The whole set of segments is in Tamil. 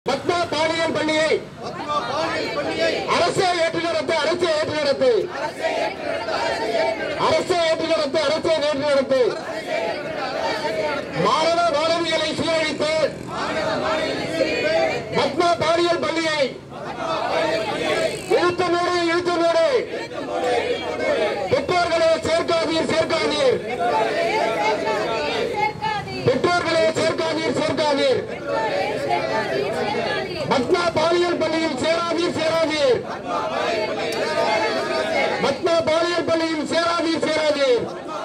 பத்மா பாலியல் பள்ளியை அரசே ஏற்று நடத்து அரசே ஏற்று நடத்து அரசே ஏற்று நடத்து அரசே ஏற்று நடத்து மாணவ மாணவிகளை சீரழித்து பத்மா பாலியல் பள்ளியை இழுத்து மூடு இழுத்து மூடு பெற்றோர்களே சேர்க்காதீர் சேர்க்காதீர் பெற்றோர்களே சேர்க்காதீர் சேர்க்காதீர் பத்மா பாலியல் பள்ளியில் சேராதீர் சேராதீர் பத்மா பாலியல் பள்ளியில் சேராதீர் சேராதீர்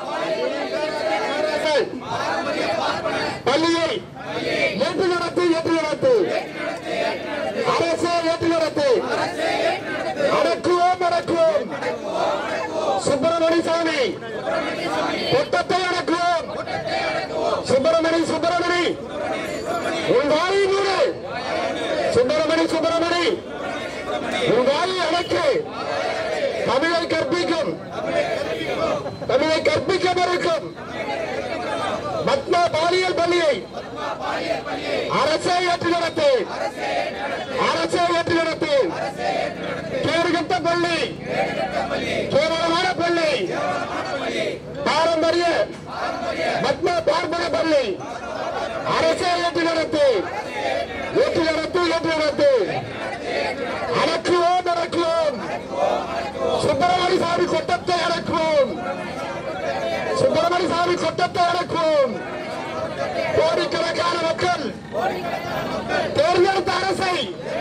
பள்ளியை ஏற்று நடத்து ஏற்று நடத்து அரசே ஏற்று நடத்து அடக்குவோம் அடக்குவோம் சுப்பிரமணி சாமி கொட்டத்தை அடக்குவோம் சுப்பிரமணி சுப்பிரமணி உன் வாயை மூடு சுப்பிரமணி சுப்பிரமணி உன் வாயை அடக்கு தமிழை கற்பிக்கும் தமிழை கற்பிக்க மறுக்கும் பத்மா பாலியல் பள்ளியை அரசே ஏற்று நடத்து அரசே ஏற்று நடத்து கேடுகட்ட பள்ளி கேவலமான பள்ளி பாரம்பரிய பத்மா பார்ப்பன பள்ளி அரசே ஏற்று நடத்து ஏற்று நடத்து ஏற்று நடத்து அடக்குவோம் அடக்குவோம் சுப்பிரமணி சாமி கொட்டத்தை அடக்குவோம் சுப்பிரமணி சாமி கொட்டத்தை அடக்குவோம் கோடிக்கணக்கான மக்கள் தேர்ந்தெடுத்த அரசை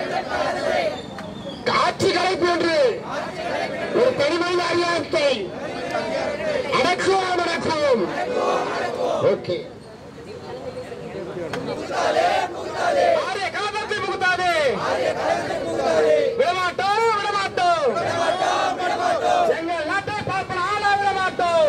காட்சி கலைப்பு என்று ஒரு தனிமனித அதிகாரத்தை அடக்குவோம் அடக்குவோம் ஓகே ஆரிய காலத்தை புகுத்தாதே விடமாட்டோம் விடமாட்டோம் எங்கள் நாட்டை பார்ப்பன ஆள விடமாட்டோம்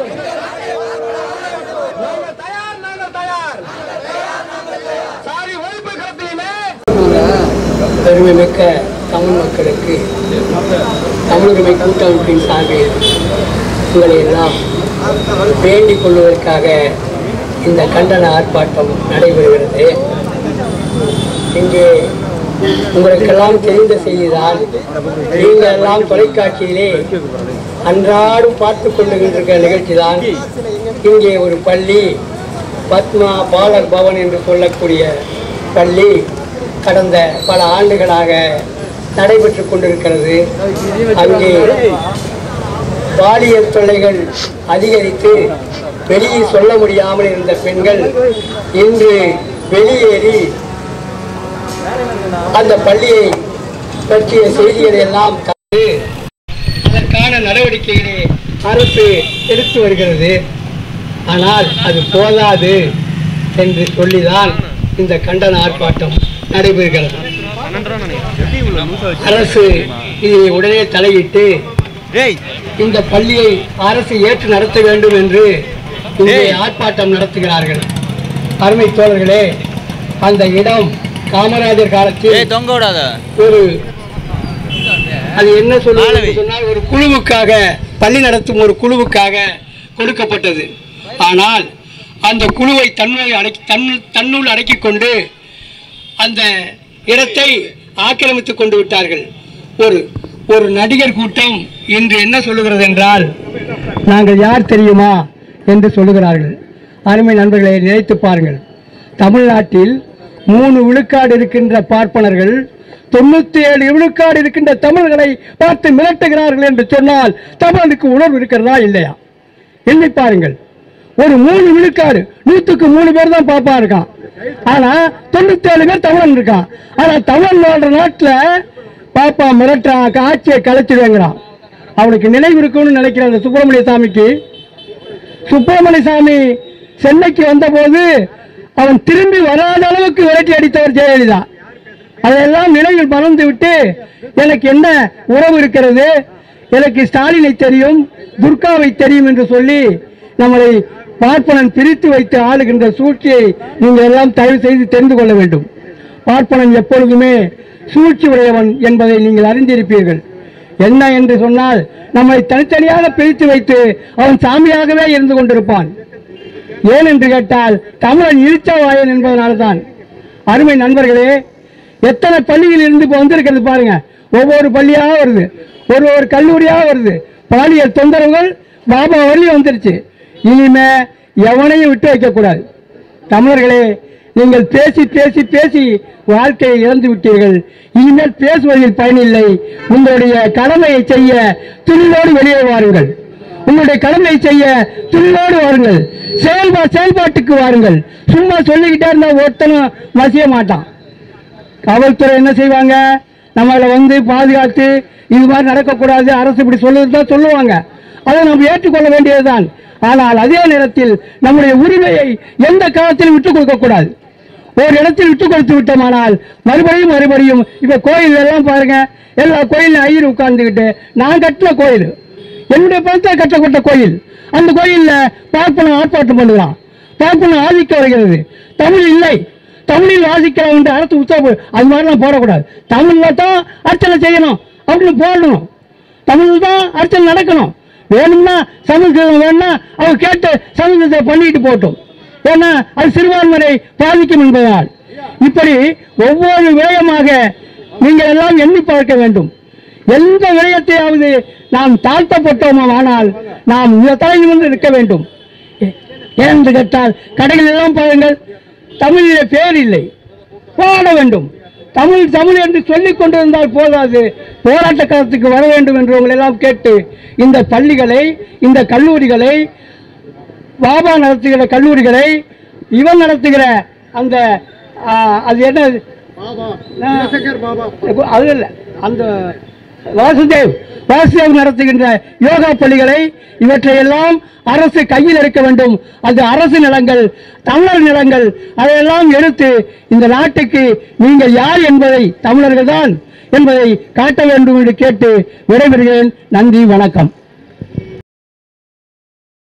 நாங்கள் தயார் நாங்கள் தயார் சாரி ஒழிப்பு கருத்தியுமே பெருமைமிக்க தமிழ் மக்களுக்கு தமிழுரிமை கூட்டமைப்பின் சார்பில் உங்களை எல்லாம் வேண்டிக் கொள்வதற்காக இந்த கண்டன ஆர்ப்பாட்டம் நடைபெறுகிறது இங்கே உங்களுக்கெல்லாம் தெரிந்த செய்திதான் நீங்கள் எல்லாம் தொலைக்காட்சியிலே அன்றாடம் பார்த்து கொண்டிருக்கிற நிகழ்ச்சி தான் இங்கே ஒரு பள்ளி பத்மா பாலர் பவன் என்று சொல்லக்கூடிய பள்ளி கடந்த பல ஆண்டுகளாக நடைபெற்று கொண்டிருக்கிறது அங்கே பாலியல் தொல்லைகள் அதிகரித்து வெளியே சொல்ல முடியாமல் இருந்த பெண்கள் இன்று வெளியேறி அந்த பள்ளியை பற்றிய செய்திகளை எல்லாம் கண்டு அதற்கான நடவடிக்கைகளை அரசு எடுத்து வருகிறது ஆனால் அது போதாது என்று சொல்லிதான் இந்த கண்டன ஆர்ப்பாட்டம் நடைபெறுகிறது அரசு இதை உடனே தலையிட்டு இந்த பள்ளியை அரசு ஏற்று நடத்த வேண்டும் என்று இங்கே ஆர்ப்பாட்டம் நடத்துகிறார்கள் அருமை தோழர்களே அந்த இடம் காமராஜர் காலத்தில் தொங்க விடாத ஒரு அது என்ன சொல்லுவது சொன்னால் ஒரு குழுவுக்காக பள்ளி நடத்தும் ஒரு குழுவுக்காக கொடுக்கப்பட்டது ஆனால் அந்த குழுவை தன்னுள் அடக்கி தன் தன்னுள் அடக்கிக் கொண்டு அந்த இடத்தை ஆக்கிரமித்துக் கொண்டு விட்டார்கள் ஒரு ஒரு நடிகர் கூட்டம் இன்று என்ன சொல்லுகிறது என்றால் நாங்கள் யார் தெரியுமா என்று சொல்லுகிறார்கள் அருமை நண்பர்களை நினைத்து பாருங்கள் தமிழ்நாட்டில் மூணு விழுக்காடு இருக்கின்ற பார்ப்பனர்கள் தொண்ணூத்தி ஏழு விழுக்காடு இருக்கின்ற தமிழர்களை பார்த்து மிரட்டுகிறார்கள் என்று சொன்னால் தமிழனுக்கு உணர்வு இருக்கிறதா இல்லையா எண்ணி பாருங்கள் ஒரு மூணு விழுக்காடு நூத்துக்கு மூணு பேர் தான் பாப்பா இருக்கான் ஆனா தொண்ணூத்தி ஏழு பேர் தமிழன் இருக்கான் ஆனா தமிழன் வாழ்ற நாட்டுல பாப்பா மிரட்டுறான் ஆட்சியை கலைச்சிடுங்கிறான் அவனுக்கு நினைவு இருக்கும்னு நினைக்கிற அந்த சுப்பிரமணிய சாமிக்கு சுப்பிரமணிய சாமி சென்னைக்கு வந்தபோது அவன் திரும்பி வராத அளவுக்கு விரட்டி அடித்தவர் ஜெயலலிதா அதையெல்லாம் நினைவில் மறந்து விட்டு எனக்கு என்ன உறவு இருக்கிறது எனக்கு ஸ்டாலினை தெரியும் துர்காவை தெரியும் என்று சொல்லி நம்மளை பார்ப்பனன் பிரித்து வைத்து ஆளுகின்ற சூழ்ச்சியை நீங்கள் எல்லாம் தயவு செய்து தெரிந்து கொள்ள வேண்டும் பார்ப்பனன் எப்பொழுதுமே சூழ்ச்சி உடையவன் என்பதை நீங்கள் அறிந்திருப்பீர்கள் என்ன என்று சொன்னால் நம்மை தனித்தனியாக பிரித்து வைத்து அவன் சாமியாகவே இருந்து கொண்டிருப்பான் ஏன் என்று கேட்டால் தமிழன் இழிச்சவாயன் என்பதனால்தான் அருமை நண்பர்களே எத்தனை பள்ளியில் இருந்து இப்போ வந்திருக்கிறது பாருங்க ஒவ்வொரு பள்ளியாக வருது ஒரு ஒரு கல்லூரியாக வருது பாலியல் தொந்தரவுகள் பாபா வரலையும் வந்துருச்சு இனிமே எவனையும் விட்டு வைக்கக்கூடாது தமிழர்களே நீங்கள் பேசி பேசி பேசி வாழ்க்கையை இழந்து விட்டீர்கள் இனிமேல் பேசுவதில் பயனில்லை உங்களுடைய கடமையை செய்ய துணிவோடு வெளியே வாருங்கள் உங்களுடைய கடமையை செய்ய துணிவோடு வாருங்கள் செயல்பா செயல்பாட்டுக்கு வாருங்கள் சும்மா சொல்லிக்கிட்டே இருந்தா ஒருத்தனும் மசிய மாட்டான் காவல்துறை என்ன செய்வாங்க நம்மளை வந்து பாதுகாத்து இது மாதிரி நடக்கக்கூடாது அரசு இப்படி சொல்லுறது தான் சொல்லுவாங்க அதை நம்ம ஏற்றுக்கொள்ள வேண்டியதுதான் ஆனால் அதே நேரத்தில் நம்முடைய உரிமையை எந்த காலத்திலும் விட்டுக் கொடுக்க கூடாது ஒரு இடத்தில் விட்டுக் கொடுத்து விட்டோமானால் மறுபடியும் மறுபடியும் இப்ப கோயில் எல்லாம் பாருங்க எல்லா கோயிலும் ஐயர் உட்கார்ந்துக்கிட்டு நான் கட்டின கோயில் என்னுடைய பணத்தை கட்டப்பட்ட கோயில் அந்த கோயில்ல பார்ப்பனம் ஆர்ப்பாட்டம் பண்ணுகிறான் பார்ப்பனம் ஆதிக்க வருகிறது தமிழ் இல்லை தமிழில் வாசிக்கலாம் என்று அரசு உத்தரவு அது மாதிரிலாம் போடக்கூடாது தமிழ்ல தான் அர்ச்சனை செய்யணும் அப்படின்னு போடணும் தமிழ் தான் அர்ச்சனை நடக்கணும் வேணும்னா சமஸ்கிருதம் வேணும்னா அவங்க கேட்டு சமஸ்கிருதத்தை பண்ணிட்டு போட்டும் ஏன்னா அது சிறுபான்மையை பாதிக்கும் என்பதால் இப்படி ஒவ்வொரு விடயமாக நீங்கள் எல்லாம் எண்ணி பார்க்க வேண்டும் எந்த விடயத்தையாவது நாம் தாழ்த்தப்பட்டோமோ ஆனால் நாம் இந்த தலையில் வந்து நிற்க வேண்டும் ஏனென்று கேட்டால் கடைகள் எல்லாம் பாருங்கள் தமிழிலே பேர் இல்லை போராட வேண்டும் தமிழ் தமிழ் என்று சொல்லிக் கொண்டிருந்தால் போதாது போராட்ட களத்துக்கு வர வேண்டும் என்று உங்களை எல்லாம் கேட்டு இந்த பள்ளிகளை இந்த கல்லூரிகளை பாபா நடத்துகிற கல்லூரிகளை இவன் நடத்துகிற அந்த ஆ, அது என்ன நான் அது இல்லை அந்த வாசுதேவ் வாசுதேவ் நடத்துகின்ற யோகா பள்ளிகளை இவற்றையெல்லாம் அரசு கையில் எடுக்க வேண்டும் அது அரசு நிலங்கள் தமிழர் நிலங்கள் அதையெல்லாம் எடுத்து இந்த நாட்டுக்கு நீங்கள் யார் என்பதை தமிழர்கள் தான் என்பதை காட்ட வேண்டும் என்று கேட்டு விடைபெறுகிறேன் நன்றி வணக்கம்